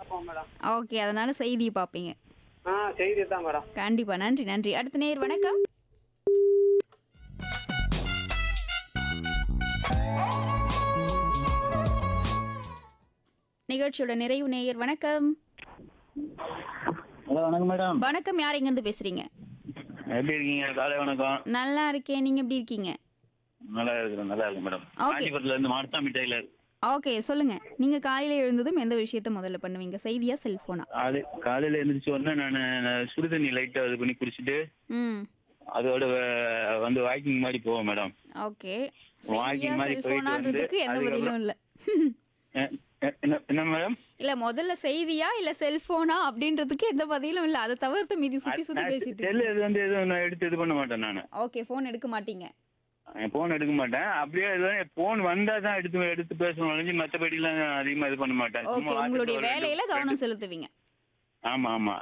பார்ப்போம் madam okay அதனால செய்தி பார்ப்பீங்க ஆ செய்தி தான் மேடம் கண்டிப்பா நன்றி நன்றி அடுத்த நேர் வணக்கம் நிகழ்ச்சியோட நிறைவு நேயர் வணக்கம் ஹலோ வணக்கம் மேடம் வணக்கம் யார் எங்க இருந்து பேசுறீங்க எப்படி இருக்கீங்க காலை வணக்கம் நல்லா இருக்கேன் நீங்க எப்படி இருக்கீங்க நல்லா இருக்கிறேன் நல்லா இருக்கு மேடம் Okay. காஞ்சிபுரத்துல இருந்து மார்த்தாமி டெய்லர் ஓகே சொல்லுங்க நீங்க காலையில எழுந்ததும் எந்த விஷயத்த முதல்ல பண்ணுவீங்க செய்தியா செல்போனா காலை காலையில எழுந்திரிச்சு உடனே நான் சுடு தண்ணி லைட்டா இது பண்ணி குடிச்சிட்டு ம் அதோட வே- வந்து வாக்கிங் மாதிரி போவோம் மேடம் ஓகே Walking செய்தியா மாதிரி போயிட்டு செல்போனான்றதுக்கு வந்து எந்த பதிலும் இல்ல எ- எ- என்ன என்ன மேடம் இல்ல முதல்ல செய்தியா இல்ல செல்போனா அப்படின்றதுக்கு எந்த பதிலும் இல்ல அதை தவிர்த்து மீதி சுத்தி சுத்தி பேசிட்டு செல்லு இது வந்து எதுவும் நான் எடுத்து இது பண்ண மாட்டேன் நான் ஓகே போன் எடுக்க மாட்டீங்க போன் எடுக்க மாட்டேன் அப்படியே போன் வந்தா தான் எடுத்து எடுத்து பேசணும் ஒழிஞ்சு மற்றபடிலாம் அதிகமா இது பண்ண மாட்டேன் சும்மா ஓகே உங்களுடைய வாட்ஸ்அப்ல ஒரு வேலையில ரெண்டு- கவனம் செலுத்துவீங்க ஆமா ஆமா